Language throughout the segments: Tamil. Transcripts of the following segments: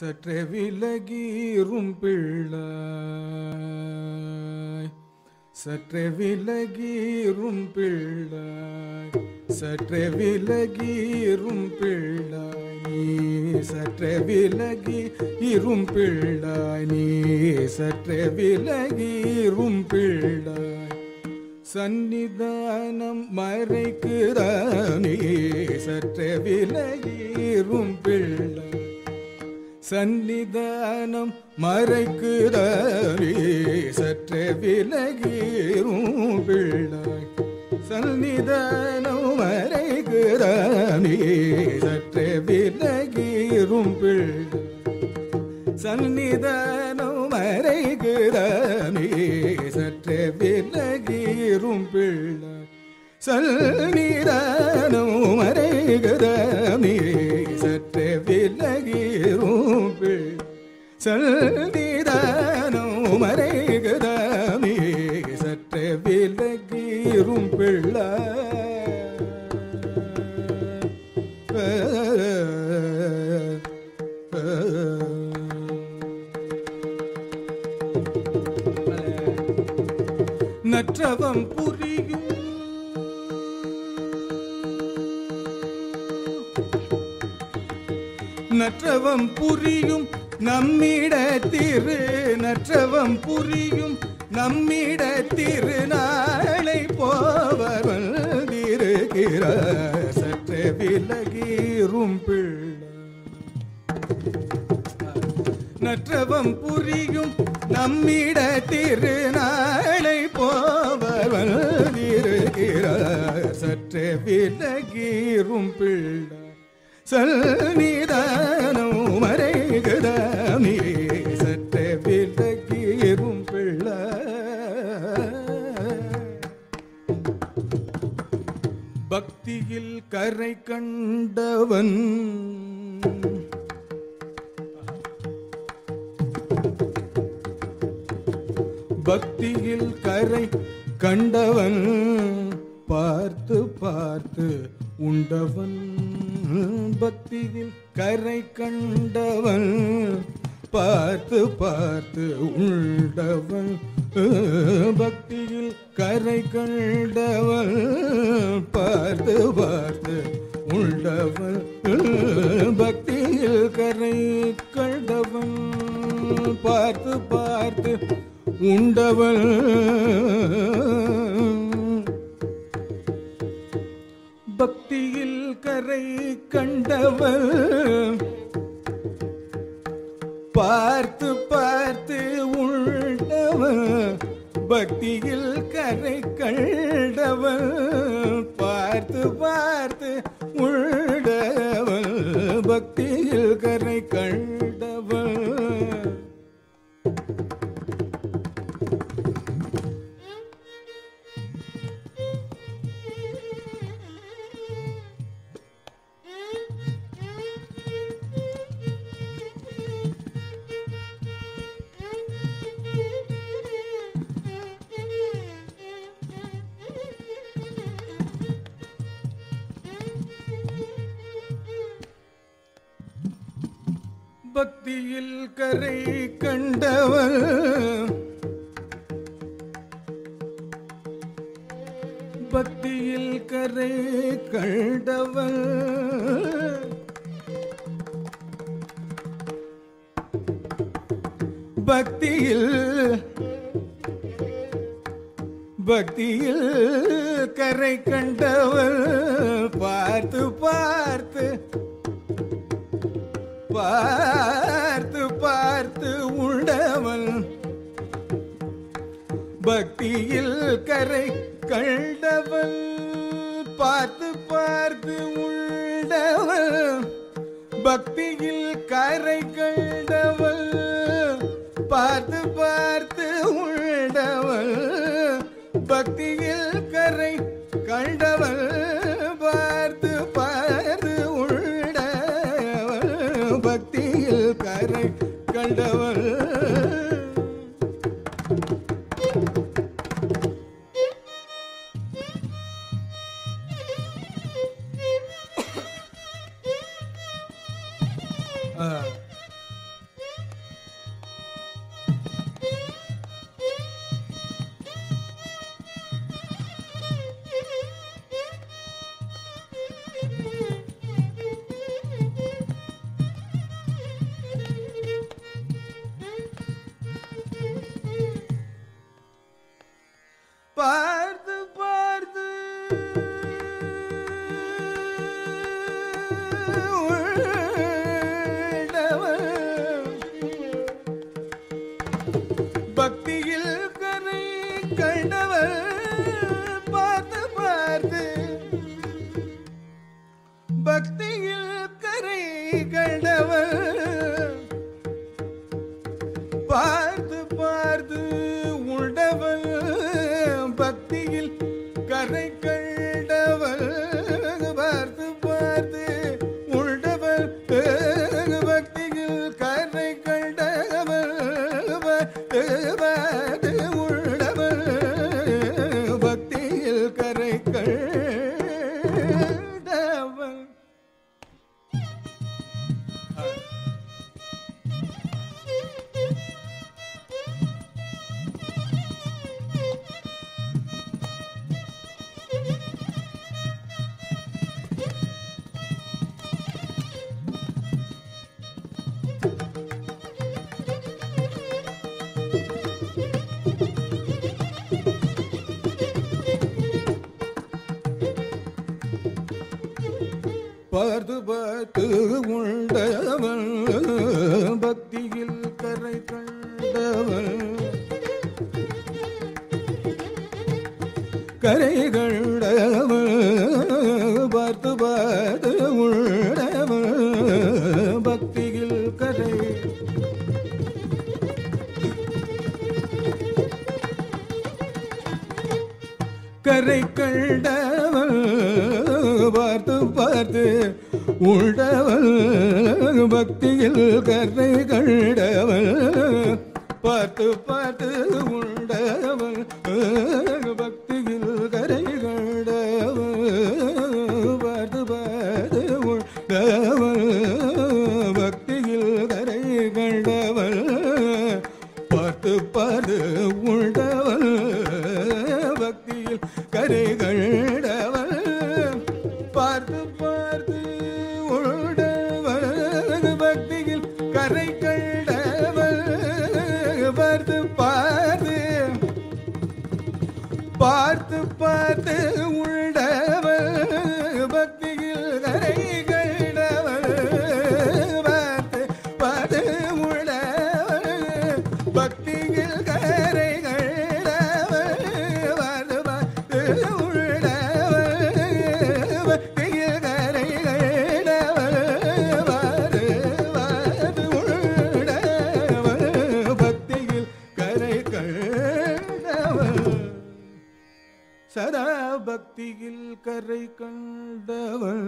சற்றே விலகீரும் பிள்ளாய் சற்றே விலகீரும் பிள்ளாய் சற்றே விலகீரும் பிள்ளாய் நீ சற்றே விலகி இரும் பிள்ளாய் நீ சற்றே விலகீரும் பிள்ளாய் சந்நிதானம் மறைக்கிறானே சற்றே விலகீரும் பிள்ளை சந்நிதானம் மறைக்கிறானே சற்றே விலகீரும் பிள்ளாய் சந்நிதானம் மறைக்கிறானே சற்றே விலகீரும் பிள்ளை சந்நிதானம் மறைகிறானே சற்றே விலகீரும் பிள்ளை சந்நிதானம் மறைகிறானே சற்றே விலகீரும் பிள்ளை சந்நிதானம் மறைகிறானே சற்றே விலகீரும் பிள்ளை நற்றவம் புரியும் நற்றவம் புரியும் நம்மிட திரு நற்றவம் புரியும் நம்மிட திருநாளை போவர் வந்திருக்கிற சற்றே விலகீரும் பிள்ளை நற்றவம் புரியும் நம்மிட திருநாளை போவர் இருக்கிறார் சற்றே விலகீரும் பிள்ளை சல்நிதானம் மறைகதாமே சற்றே விலகீரும் பிள்ளை பக்தியில் கரை கண்டவன் பக்தியில் கரை கண்டவன் பார்த்து பார்த்து உண்டவன் பக்தியில் கரை கண்டவன் பார்த்து பார்த்து உண்டவன் பக்தியில் கரை கண்டவன் பார்த்து பார்த்து உண்டவன் பக்தியில் கரை கண்டவன் பார்த்து பார்த்து உண்டவன் பக்தியில் கரை கண்டவன் பார்த்து பார்த்து உண்டவன் பக்தியில் கரை கண்டவன் பார்த்து பார்த்து உண்டவன் பக்தியில் கரை கண்டவன் பக்தியில் கரை கண்டவன் பக்தியில் கரை கண்டவன் பக்தியில் பக்தியில் கரை கண்டவன் பார்த்து பார்த்து பார்த்து பார்த்து உண்டவன் பக்தியில் கரை கண்டவன் பார்த்து பார்த்து உண்டவன் பக்தியில் கரை கண்டவன் பார்த்து பார்த்து உண்டவன் பக்தியில் கரை கண்டவன் பார்த்து பார்த்து உண்டவன் பக்தியில் கரை கண்டவன் ஆ. பார்த்து பார்த்து உள்ளவன் பக்தியில் கரை கண்டவர் பார்த்து பார்த்து பக்தியில் கரை கண்டவர் பார்த்து பார்த்து உண்டவன் பக்தியில் கரை கண்டவன் பார்த்து பார்த்து உண்டவன் பக்தியில் கரை கண்டவன் பார்த்து பார்த்து உண்டவன் பக்தியில் கரை கண்டவன் பார்த்து பார்த்து உண்டவன் பக்தியில் கரை கண்டவன் கரை கண்டவன் பார்த்து பார்த்து உண்டவன் பக்தியில் கரை கரை கண்டவன் பார்த்து பார்த்து உண்டவன் பக்தியில் கரை கண்டவன் பார்த்து பார்த்து உண்டவன் பக்தியில் கரை கண்டவன் பார்த்து பார்த்து உண்டவன் பக்தியில் கரை கண்டவன் பார்த்து பார்த்து உண்டவன் பக்தியில் கரை கண்டவன் பார்த்து பார்த்து உண்டவன் பக்தியில் கரை கண்டவன் பார்த்து பார்த்து பார்த்து பார்த்து உண்டவன் பக்தியில் கரை கண்டவன் பார்த்து பார்த்து உண்டவன் பக்தியில் கரை கண்டவன் பார்த்து பார்த்து உண்டவன் பக்தியில் கரை கண்டவன் பார்த்து பார்த்து உண்டவன் பக்தியில் கரை கண்டவன் சதா பக்தியில் கரை கண்டவன்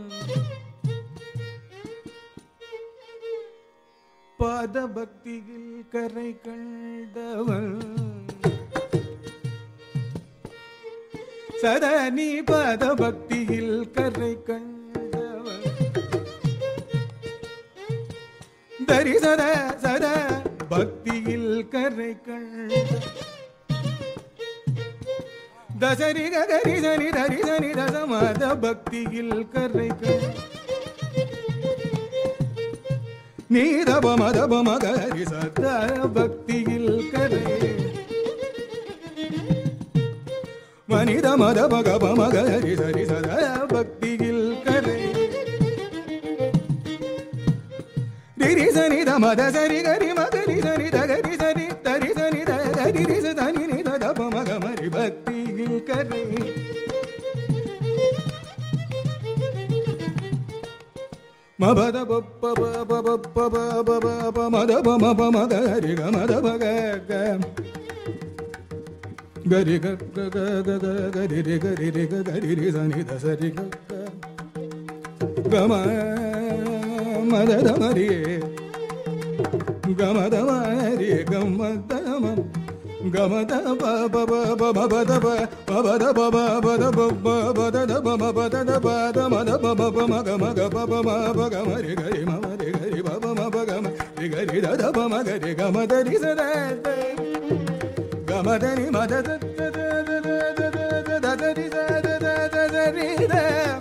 பாத பக்தியில் கரை கண்டவன் சதா நீ பாத பக்தியில் கரை கண்டவன் தரி சதா சதா பக்தியில் கரை கண்ட தசரி கரி சனி தரி சனி தசமாத பக்தியில் கரை கண்ட நீதப மதப மகரி சத பக்தியில் கரை மனித மத பகப மகரி சரி சத பக்தியில் கரை திரி சனி த மத சரி கரி மகரி சனி தகரி சனி தரி சனி தரி சனி நித தப மகமரி பக்தியில் கரை மபத பப்ப பப பப்ப பப பப மத பம பம கரி க மத பக க கரி க க க க க கரி ரி கரி ரி க கரி ரி சனி த சரி க க கம மத த மரி கம த மரி கம த ம கம த ப ப ப ப ப ப த ப ப ப த ப ப ப த ப ப ப த த ப ம ப த த ப த ம த ப ப ப ம க ம க ப ப ம ப க ம ரி க ரி ம ம ரி க ரி ப ப ம ப க ம ரி க ரி த த ப ம க ரி க ம த ரி ச த த க ம த ரி ம த த த த த த த த த த ரி த த த த த ரி த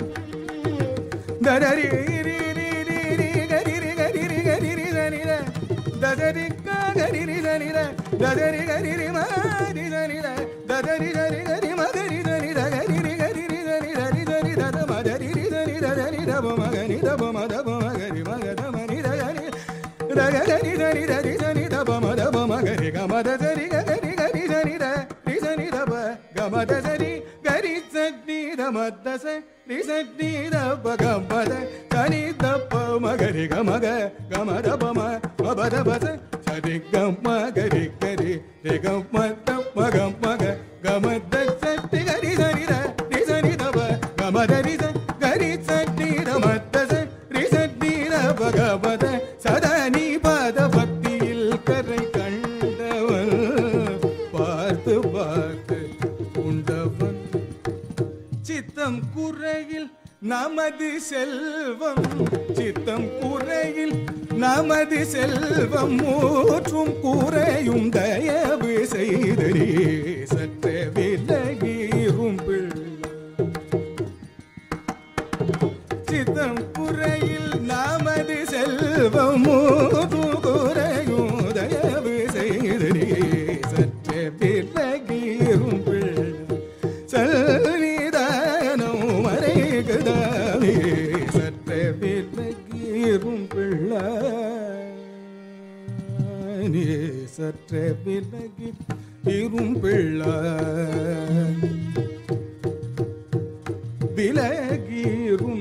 த த ரி ரி ரி ரி ரி க ரி ரி க ரி ரி க ரி ரி த ரி த த த ரி க க ரி ரி த ரி த த த ரி க ரி ரி ம ரி த ரி த த மதரி தரி தரி மகரி தரி தகரி ரி கரி ரி தரி தரி தரி தத மதரி ரி தரி தரி தப மகரி தப மதப மகரி மகத மரி தகரி ரகரி தரி தரி தரி தப மதப மகரி கமத தரி கரி கரி தரி த ரி சரி தப கமத தரி கரி சட்னி தமத்த ச ரி சட்னி தப கமத சனி தப்ப மகரி கமக கமத பம மபத பத சரி கம கரி கரி ரி கம தப்ப கமக கமத சட்டி கரி சரி த ரி சரி தப கமத ரி ச கரி சட்டி தமத்த ச ரி சட்டி தப கமத சதனி பத பக்தியில் கரை கண்டவன் பார்த்து பார்த்து உண்டவன் சித்தம் குறையில் நமது செல்வம் சித்தம் குறையில் நமது செல்வம் மூற்றும் குறையும் தயவு செய்தரே சற்றே விலகீரும் பிள்ளை சித்தம் குறையில் நமது செல்வம் மூற்றும் குறையும் தயவு செய்தரே சற்றே விலகீரும் பிள்ளை சல்விதானம் மறைகுதானே சற்றே விலகீரும் பிள்ளை நீ சற்றே விலகி இரும் பிள்ளை விலகீரும்